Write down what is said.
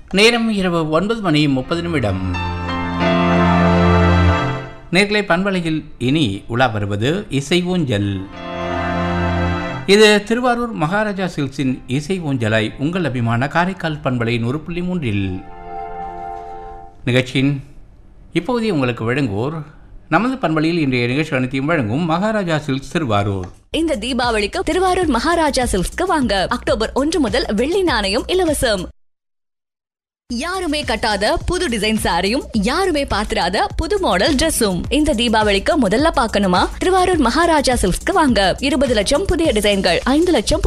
நேரம் இரவு ஒன்பது மணி முப்பது நிமிடம் நேர்களை பண்பலையில் இனி உலா வருவது இசை ஊஞ்சல் இது திருவாரூர் மகாராஜா சில்க்ஸின் இசை ஊஞ்சலாய் உங்கள் அபிமான காரைக்கால் பண்பலை நூறு புள்ளி மூன்றில் நிகழ்ச்சியின் இப்போதே உங்களுக்கு வழங்குவோர் நமது பண்பலையில் இன்றைய நிகழ்ச்சி அனைத்தையும் வழங்கும் மகாராஜா சில்க்ஸ் திருவாரூர் இந்த தீபாவளிக்கு திருவாரூர் மகாராஜா சில்க்ஸ்க்கு வாங்க அக்டோபர் ஒன்று முதல் வெள்ளி நாணயம் இலவசம் யாருமே கட்டாத புது டிசைன் சாரியும் யாருமே பாத்திராத புது மாடல் Dressum இந்த தீபாவளிக்கு முதல்ல பார்க்கணுமா திருவாரூர் மகாராஜா சில்க்ஸ்க்கு வாங்க இருபது லட்சம் புதிய டிசைன்கள் ஐந்து லட்சம்